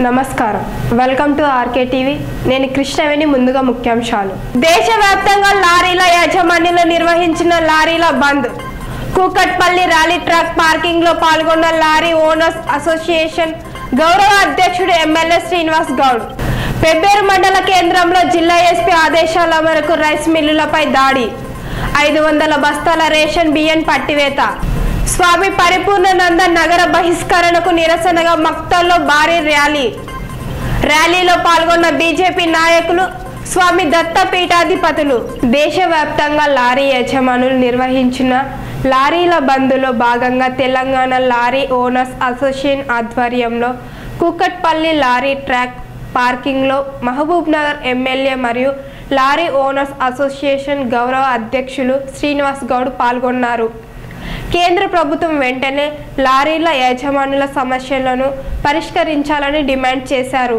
నమస్కారం welcome to RK TV నేను కృష్ణవేణి ముందుగా ముఖ్యాంశాలు దేశవ్యాప్తంగా లారీల యాజమాన్యులు నిర్వహించిన లారీల bandh Kukatpally rally truck parking లో పాల్గొన్న లారీ ఓనర్స్ అసోసియేషన్ గౌరవ అధ్యక్షుడు ఎమ్మెల్యే శ్రీనివాస్ గౌడ్ పెబ్బేరు మండల కేంద్రంలో జిల్లా ఎస్పీ ఆదేశాల మేరకు రైస్ మిల్లులపై దాడి ఐదు వందల బస్తాల రేషన్ బియ్యం పట్టివేత స్వామి పరిపూర్ణానంద నగర బహిష్కరణకు నిరసనగా మక్తల్లో భారీ ర్యాలీ ర్యాలీలో పాల్గొన్న బీజేపీ నాయకులు స్వామి దత్త పీఠాధిపతులు దేశవ్యాప్తంగా లారీ యజమానులు నిర్వహించిన లారీల బంద్లో భాగంగా తెలంగాణ లారీ ఓనర్స్ అసోసియేషన్ ఆధ్వర్యంలో కుక్కట్పల్లి లారీ ట్రాక్ పార్కింగ్లో మహబూబ్ నగర్ ఎమ్మెల్యే మరియు లారీ ఓనర్స్ అసోసియేషన్ గౌరవ అధ్యక్షులు శ్రీనివాస్ గౌడ్ పాల్గొన్నారు కేంద్ర ప్రభుత్వం వెంటనే లారీల యజమానుల సమస్యలను పరిష్కరించాలని డిమాండ్ చేశారు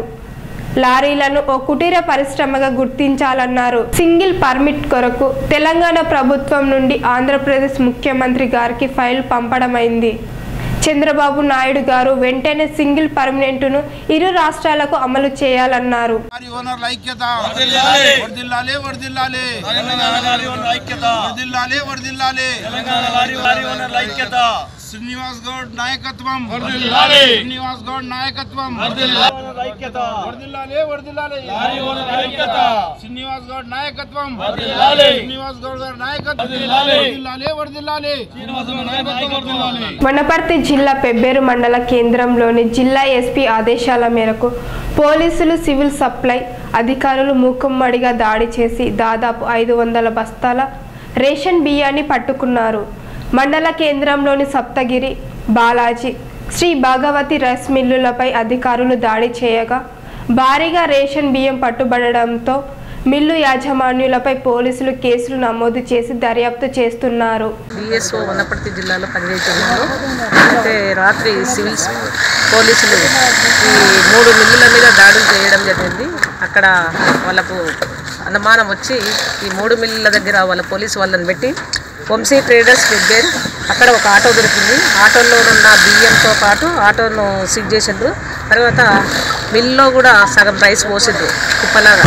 లారీలను ఓ కుటీర పరిశ్రమగా గుర్తించాలన్నారు సింగిల్ పర్మిట్ కొరకు తెలంగాణ ప్రభుత్వం నుండి ఆంధ్రప్రదేశ్ ముఖ్యమంత్రి గారికి ఫైల్ పంపడమైంది చంద్రబాబు నాయుడు గారు వెంటనే సింగిల్ పర్మనెంట్ను ఇరు రాష్ట్రాలకు అమలు చేయాలన్నారు లారీ ఓనర్ల ఐక్యత వర్ధిల్లాలి. వర్దిల్లాలి వర్దిల్లాలి తెలంగాణ లారీ ఓనర్ల ఐక్యత వర్దిల్లాలి వర్దిల్లాలి తెలంగాణ లారీ లారీ ఓనర్ల ఐక్యత శ్రీనివాస్ గౌడ్ నాయకత్వం వర్ధిల్లాలి. శ్రీనివాస్ గౌడ్ నాయకత్వం లారీ ఓనర్ల ఐక్యత వర్దిల్లాలి వర్దిల్లాలి లారీ ఓనర్ల ఐక్యత శ్రీనివాస్ గౌడ్ నాయకత్వం వర్ధిల్లాలి. శ్రీనివాస్ గౌడ్ గారి నాయకత్వం వర్ధిల్లాలి. వర్దిల్లాలి వర్దిల్లాలి శ్రీనివాసరావు నాయకత్వం వర్ధిల్లాలి. వనపర్తి జిల్లా పెబ్బేరు మండల కేంద్రంలోని జిల్లా ఎస్పీ ఆదేశాల మేరకు పోలీసులు సివిల్ సప్లై అధికారులు మూకుమ్మడిగా దాడి చేసి దాదాపు ఐదు వందల బస్తాల రేషన్ బియ్యాన్ని పట్టుకున్నారు మండల కేంద్రంలోని సప్తగిరి బాలాజీ శ్రీ భాగవతి రైస్ మిల్లులపై అధికారులు దాడి చేయగా భారీగా రేషన్ బియ్యం పట్టుబడడంతో మిల్లు యాజమాన్యులపై పోలీసులు కేసులు నమోదు చేసి దర్యాప్తు చేస్తున్నారు డిఎస్ఓ వనపర్తి జిల్లాలో పనిచేస్తున్నాను అయితే రాత్రి సివిల్స్ పోలీసులు ఈ మూడు మిల్లుల మీద దాడులు చేయడం జరిగింది అక్కడ వాళ్ళకు అనుమానం వచ్చి ఈ మూడు మిల్లుల దగ్గర వాళ్ళ పోలీసు వాళ్ళని పెట్టి వంశీ ట్రేడర్స్ వెబ్బేరు అక్కడ ఒక ఆటో దొరికింది ఆటోలో ఉన్న బియ్యంతో పాటు ఆటోను సీజ్ చేసిండ్రు తర్వాత మిల్లో కూడా సగం రైస్ పోసిండ్రు కుప్పలాగా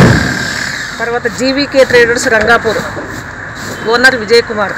తర్వాత GVK traders Rangapur owner Vijay Kumar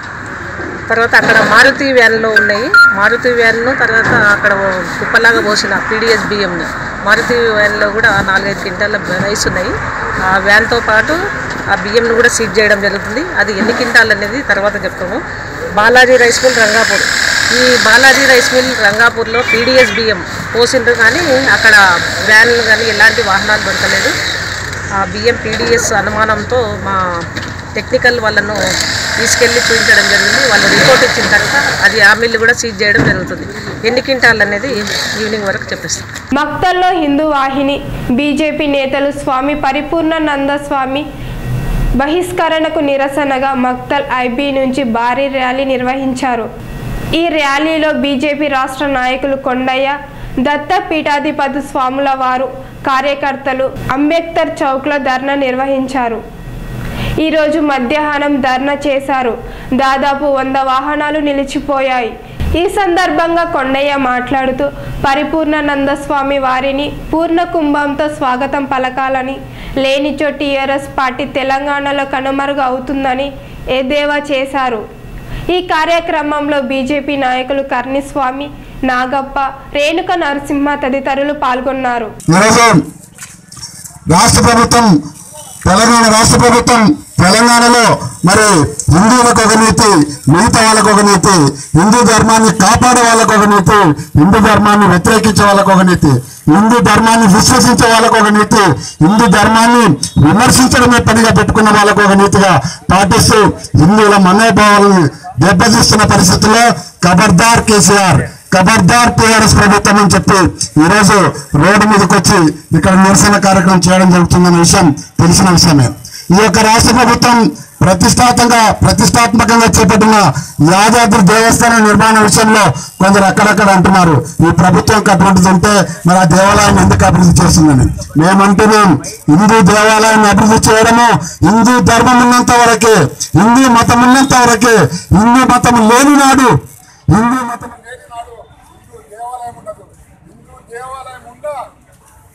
తర్వాత అక్కడ మారుతి వ్యాన్లో ఉన్నాయి మారుతి వ్యాన్ను తర్వాత అక్కడ కుప్పలాగా పోసిన పీడిఎస్ బియ్యంని మారుతి వ్యాన్లో కూడా నాలుగైదు క్వింటాల రైస్ ఉన్నాయి ఆ వ్యాన్తో పాటు ఆ బియ్యంను కూడా సీజ్ చేయడం జరుగుతుంది అది ఎన్ని క్వింటాలు అనేది తర్వాత చెప్తాము బాలాజీ రైస్ మిల్ రంగాపూర్ ఈ బాలాజీ రైస్ మిల్ రంగాపూర్లో పీడిఎస్ బియ్యం పోసిండ్రు కానీ అక్కడ వ్యాన్లు కానీ ఎలాంటి వాహనాలు దొరకలేదు ఆ బియ్యం పీడిఎస్ అనుమానంతో మా టెక్నికల్ వాళ్ళను తీసుకెళ్ళి చూపించడం జరిగింది వాళ్ళు రిపోర్ట్ ఇచ్చిన తర్వాత అది ఆ మిల్లు కూడా సీజ్ చేయడం జరుగుతుంది ఎన్ని క్వింటాల్ అనేది ఈవినింగ్ వరకు చెప్పేస్తాం మక్తల్లో హిందూ వాహిని బీజేపీ నేతలు స్వామి పరిపూర్ణానంద స్వామి బహిష్కరణకు నిరసనగా మక్తల్ ఐబీ నుంచి భారీ ర్యాలీ నిర్వహించారు ఈ ర్యాలీలో బీజేపీ రాష్ట్ర నాయకులు కొండయ్య దత్త పీఠాధిపతి స్వాముల వారు కార్యకర్తలు అంబేద్కర్ చౌక్లో ధర్నా నిర్వహించారు ఈరోజు మధ్యాహ్నం ధర్నా చేశారు దాదాపు వంద వాహనాలు నిలిచిపోయాయి ఈ సందర్భంగా కొండయ్య మాట్లాడుతూ పరిపూర్ణానంద స్వామి వారిని పూర్ణ కుంభంతో స్వాగతం పలకాలని లేనిచో టీఆర్ఎస్ పార్టీ తెలంగాణలో కనుమరుగు అవుతుందని ఎద్దేవా చేశారు ఈ కార్యక్రమంలో బీజేపీ నాయకులు కర్ణిస్వామి నాగప్ప రేణుక నరసింహ తదితరులు పాల్గొన్నారు ఈరోజు రాష్ట్ర ప్రభుత్వం తెలంగాణ రాష్ట్ర ప్రభుత్వం తెలంగాణలో మరి హిందువులకు ఒక నీతి మిగతా వాళ్ళకు ఒక నీతి హిందూ ధర్మాన్ని కాపాడే వాళ్ళకు ఒక నీతి హిందూ ధర్మాన్ని వ్యతిరేకించే వాళ్ళకు ఒక నీతి హిందూ ధర్మాన్ని విశ్వసించే వాళ్ళకు ఒక నీతి హిందూ ధర్మాన్ని విమర్శించడమే పనిగా పెట్టుకున్న వాళ్ళకు ఒక నీతిగా పాటిస్తూ హిందువుల మనోభావాలను దెబ్బతీస్తున్న పరిస్థితుల్లో ఖబర్దార్ కేసీఆర్ ఖబర్దార్ టీఆర్ఎస్ ప్రభుత్వం అని చెప్పి ఈరోజు రోడ్డు మీదకి వచ్చి ఇక్కడ నిరసన కార్యక్రమం చేయడం జరుగుతుందన్న విషయం తెలిసిన విషయమే ఈ యొక్క రాష్ట్ర ప్రభుత్వం ప్రతిష్టాత్మకంగా ప్రతిష్టాత్మకంగా చేపట్టిన యాదాద్రి దేవస్థానం నిర్మాణ విషయంలో కొందరు అక్కడక్కడ అంటున్నారు ఈ ప్రభుత్వం అటువంటిది ఉంటే మరి ఆ దేవాలయాన్ని ఎందుకు అభివృద్ధి చేస్తుందని మేమంటున్నాం హిందూ దేవాలయాన్ని అభివృద్ధి చేయడము హిందూ ధర్మం ఉన్నంత వరకే హిందూ మతం ఉన్నంత వరకే హిందూ మతం లేని నాడు హిందూ మతం లేని నాడు హిందూ దేవాలయం ఉండదు హిందూ దేవాలయం ఉందా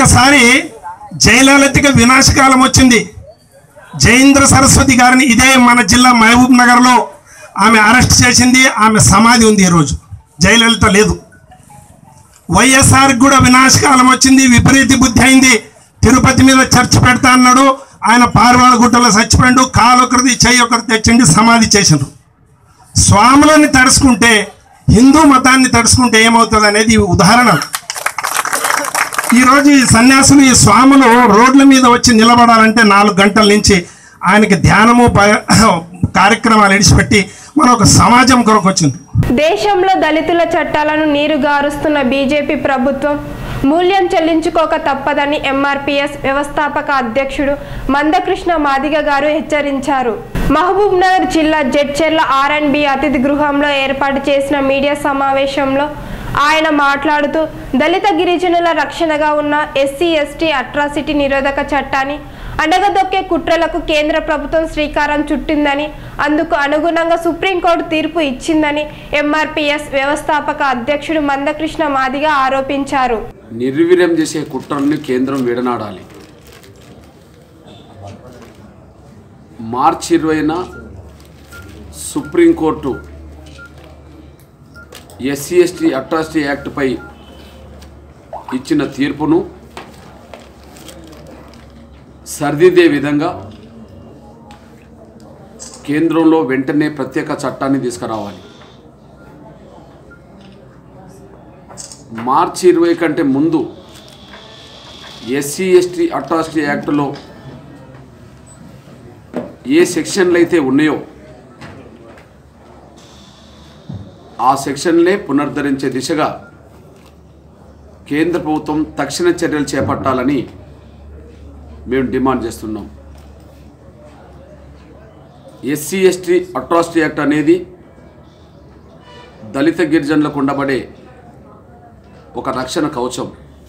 ఒక్కసారి జయలలితకి వినాశకాలం వచ్చింది జయేంద్ర సరస్వతి గారిని ఇదే మన జిల్లా మహబూబ్ నగర్లో ఆమె అరెస్ట్ చేసింది ఆమె సమాధి ఉంది ఈరోజు జయలలిత లేదు వైఎస్ఆర్ కూడా వినాశకాలం వచ్చింది విపరీత బుద్ధి అయింది తిరుపతి మీద చర్చ్ పెడతా అన్నాడు ఆయన పార్వాడ గుట్టలో చచ్చిపోయిండు కాలు ఒకరిది చెయ్యి ఒకరి తెచ్చిండి సమాధి చేసిండ్రు స్వాములని తడుచుకుంటే హిందూ మతాన్ని తడుచుకుంటే ఏమవుతుంది అనేది ఉదాహరణ ఈరోజు ఈ సన్యాసులు ఈ స్వాములు రోడ్ల మీద వచ్చి నిలబడాలంటే నాలుగు గంటల నుంచి ఆయనకి ధ్యానము ప- కార్యక్రమాలు ఇడిచిపెట్టి మన ఒక సమాజం కొరకు వచ్చింది దేశంలో దళితుల చట్టాలను నీరు గారుస్తున్న బీజేపీ ప్రభుత్వం మూల్యం చెల్లించుకోక తప్పదని ఎంఆర్పీఎస్ వ్యవస్థాపక అధ్యక్షుడు మందకృష్ణ మాదిగ గారు హెచ్చరించారు మహబూబ్ నగర్ జిల్లా జడ్చెర్ల ఆర్ అండ్ బి అతిథి గృహంలో ఏర్పాటు చేసిన మీడియా సమావేశంలో ఆయన మాట్లాడుతూ దళిత గిరిజనుల రక్షణగా ఉన్న ఎస్సీ ఎస్టీ అట్రాసిటీ నిరోధక చట్టాన్ని అడగదొక్కే కుట్రలకు కేంద్ర ప్రభుత్వం శ్రీకారం చుట్టిందని అందుకు అనుగుణంగా సుప్రీంకోర్టు తీర్పు ఇచ్చిందని ఎంఆర్పీఎస్ వ్యవస్థాపక అధ్యక్షుడు మందకృష్ణ మాదిగ ఆరోపించారు నిర్వీర్యం చేసే కుట్రల్ని కేంద్రం విడనాడాలి మార్చి ఇరవైన సుప్రీంకోర్టు ఎస్సీ ఎస్టీ అట్రాసిటీ యాక్ట్పై ఇచ్చిన తీర్పును సరిదిద్దే విధంగా కేంద్రంలో వెంటనే ప్రత్యేక చట్టాన్ని తీసుకురావాలి మార్చి ఇరవై కంటే ముందు ఎస్సీ ఎస్టీ అట్రాసిటీ యాక్ట్లో ఏ సెక్షన్లు అయితే ఉన్నాయో ఆ సెక్షన్లే పునరుద్ధరించే దిశగా కేంద్ర ప్రభుత్వం తక్షణ చర్యలు చేపట్టాలని మేము డిమాండ్ చేస్తున్నాం ఎస్సీ ఎస్టీ అట్రాసిటీ యాక్ట్ అనేది దళిత గిరిజనులకు ఉండబడే ఒక రక్షణ కవచం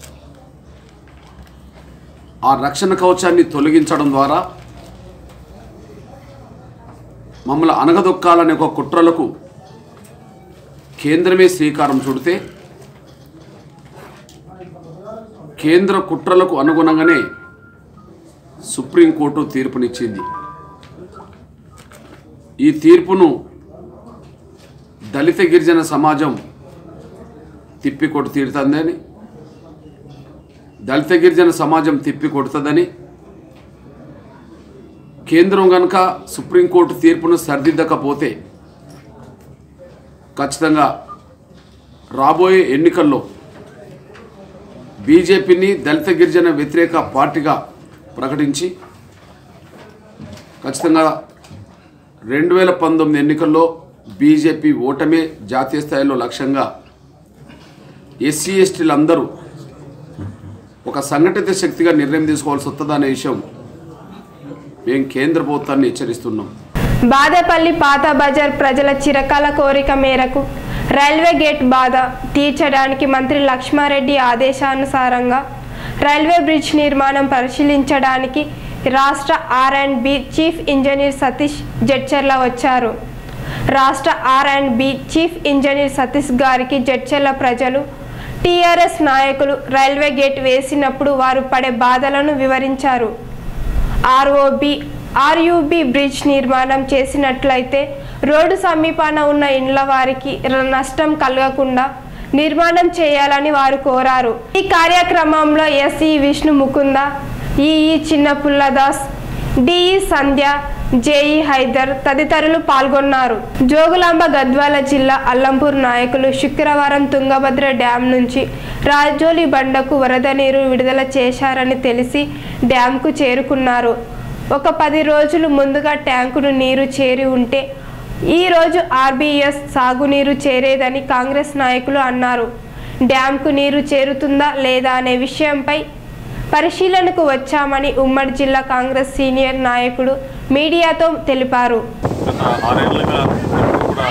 ఆ రక్షణ కవచాన్ని తొలగించడం ద్వారా మమ్మల్ని అనగదొక్కాలనే ఒక కుట్రలకు కేంద్రమే శ్రీకారం చుడితే కేంద్ర కుట్రలకు అనుగుణంగానే సుప్రీంకోర్టు తీర్పునిచ్చింది ఈ తీర్పును దళిత గిరిజన సమాజం తిప్పికొట్టు తీరుతుందని దళిత గిరిజన సమాజం తిప్పి కొడుతుందని కేంద్రం కనుక సుప్రీంకోర్టు తీర్పును సరిదిద్దకపోతే ఖచ్చితంగా రాబోయే ఎన్నికల్లో బీజేపీని దళిత గిరిజన వ్యతిరేక పార్టీగా ప్రకటించి ఖచ్చితంగా రెండు వేల పంతొమ్మిది ఎన్నికల్లో బీజేపీ ఓటమే జాతీయ స్థాయిలో లక్ష్యంగా ఎస్సీ ఎస్టీలు అందరూ ఒక సంఘటిత శక్తిగా నిర్ణయం తీసుకోవాల్సి వస్తుందనే విషయం మేము కేంద్ర ప్రభుత్వాన్ని హెచ్చరిస్తున్నాం బాదేపల్లి పాత బజార్ ప్రజల చిరకాల కోరిక మేరకు రైల్వే గేట్ బాధ తీర్చడానికి మంత్రి లక్ష్మారెడ్డి ఆదేశానుసారంగా రైల్వే బ్రిడ్జ్ నిర్మాణం పరిశీలించడానికి రాష్ట్ర R and B chief engineer Satish Jadcherla వచ్చారు రాష్ట్ర R and B chief engineer Satish గారికి జడ్చర్ల ప్రజలు టీఆర్ఎస్ నాయకులు రైల్వే గేట్ వేసినప్పుడు వారు పడే బాధలను వివరించారు ఆర్ఓబి ఆర్యుబి బ్రిడ్జ్ నిర్మాణం చేసినట్లయితే రోడ్డు సమీపాన ఉన్న ఇండ్ల వారికి ర- నష్టం కలగకుండా నిర్మాణం చేయాలని వారు కోరారు ఈ కార్యక్రమంలో SE Vishnu Mukunda EE Chinna Pulladas DE Sandhya JE Haider తదితరులు పాల్గొన్నారు జోగులాంబ గద్వాల జిల్లా అల్లంపూర్ నాయకులు శుక్రవారం తుంగభద్ర డ్యాం నుంచి రాజోలి బండకు వరద నీరు విడుదల చేశారని తెలిసి డ్యాంకు చేరుకున్నారు ఒక పది రోజులు ముందుగా ట్యాంకును నీరు చేరి ఉంటే ఈ రోజు ఆర్బీఎస్ సాగునీరు చేరేదని కాంగ్రెస్ నాయకులు అన్నారు డ్యాంకు నీరు చేరుతుందా లేదా అనే విషయంపై పరిశీలనకు వచ్చామని ఉమ్మడి జిల్లా కాంగ్రెస్ సీనియర్ నాయకుడు మీడియాతో తెలిపారు గత ఆరేళ్లుగా ఎప్పుడు కూడా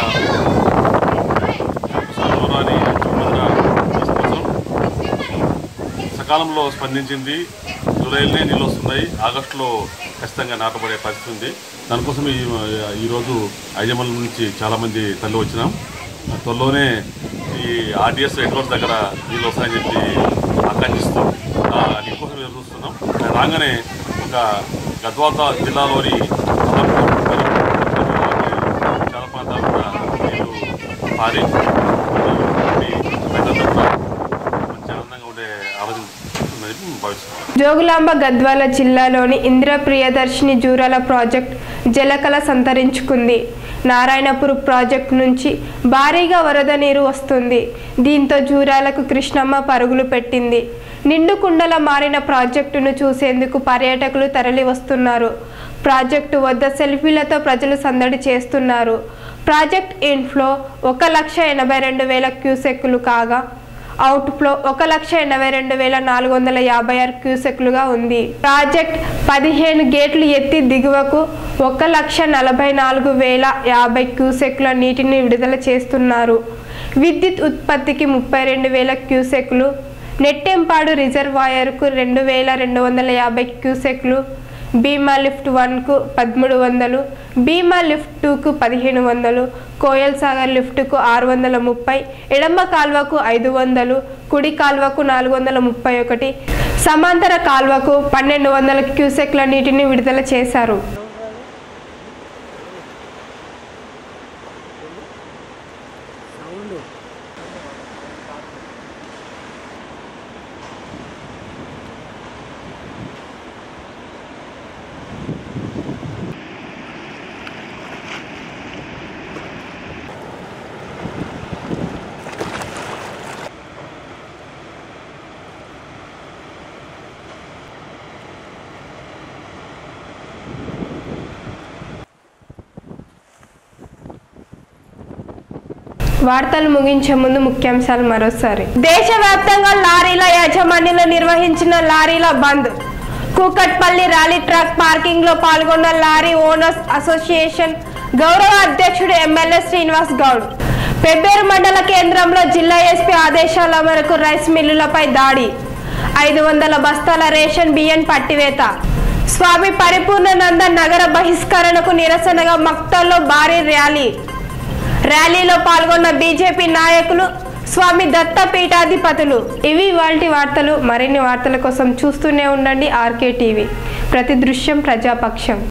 సాగురాని తుంగభద్ర కోసం సకాలంలో స్పందించింది జూలైలోనే నీళ్ళు వస్తున్నాయి ఆగస్టులో ఖచ్చితంగా నాటబడే పరిస్థితి ఉంది దానికోసం ఈ ఈరోజు ఐజమల్ నుంచి చాలామంది తల్లి వచ్చినాం త్వరలోనే ఈ ఆర్డిఎస్ హెడ్ దగ్గర నీళ్ళు వస్తాయని చెప్పి ఆకాంక్షిస్తాం ఆ, దీనికోసం ఎదురు చూస్తున్నాం రాగానే ఒక గద్వాల జిల్లాలోని మరి చాలా ప్రాంతాలు కూడా నీళ్లు పారి మరి రైతులందరూ కూడా మంచి ఆనందంగా ఉండే ఆలోచన ఉందని మేము భావిస్తున్నాం జోగులాంబ గద్వాల జిల్లాలోని ఇందిర ప్రియదర్శిని జూరాల ప్రాజెక్ట్ జలకళ సంతరించుకుంది నారాయణపూర్ ప్రాజెక్టు నుంచి భారీగా వరద నీరు వస్తుంది దీంతో జూరాలకు కృష్ణమ్మ పరుగులు పెట్టింది నిండు కుండల మారిన ప్రాజెక్టును చూసేందుకు పర్యాటకులు తరలి వస్తున్నారు ప్రాజెక్టు వద్ద సెల్ఫీలతో ప్రజలు సందడి చేస్తున్నారు ప్రాజెక్ట్ ఇన్ఫ్లో ఒక లక్ష ఎనభై రెండు వేల క్యూసెక్కులు కాగా అవుట్ఫ్లో ఒక లక్ష ఎనభై రెండు వేల నాలుగు వందల యాభై ఆరు క్యూసెక్లుగా ఉంది ప్రాజెక్ట్ పదిహేను గేట్లు ఎత్తి దిగువకు ఒక లక్ష నలభై నాలుగు వేల యాభై క్యూసెక్ల నీటిని విడుదల చేస్తున్నారు విద్యుత్ ఉత్పత్తికి ముప్పై రెండు వేల క్యూసెక్లు నెట్టెంపాడు రిజర్వాయర్కు రెండు వేల రెండు వందల యాభై క్యూసెక్లు భీమా లిఫ్ట్ వన్కు పదమూడు వందలు భీమా లిఫ్ట్ టూకు పదిహేను వందలు కోయల్ సాగర్ లిఫ్ట్కు ఆరు వందల ముప్పై ఎడమ కాల్వకు ఐదు వందలు కుడి కాల్వకు నాలుగు వందల ముప్పై ఒకటి సమాంతర కాల్వకు పన్నెండు వందల క్యూసెక్ల నీటిని విడుదల చేశారు వార్తలు ముగించే ముందు ముఖ్యాంశాలు మరోసారి దేశవ్యాప్తంగా లారీల యాజమాన్యులు నిర్వహించిన లారీల bandh Kukatpally rally truck parking లో పాల్గొన్న లారీ ఓనర్స్ అసోసియేషన్ గౌరవ అధ్యక్షుడు ఎమ్మెల్యే శ్రీనివాస్ గౌడ్ పెబ్బేరు మండల కేంద్రంలో జిల్లా ఎస్పీ ఆదేశాల మేరకు రైస్ మిల్లులపై దాడి ఐదు వందల బస్తాల రేషన్ బియ్యం పట్టివేత స్వామి పరిపూర్ణానంద నగర బహిష్కరణకు నిరసనగా మక్తల్లో భారీ ర్యాలీ ర్యాలీలో పాల్గొన్న బీజేపీ నాయకులు స్వామి దత్త పీఠాధిపతులు ఇవి వాటి వార్తలు మరిన్ని వార్తల కోసం చూస్తూనే ఉండండి ఆర్కే టీవీ ప్రతి దృశ్యం ప్రజాపక్షం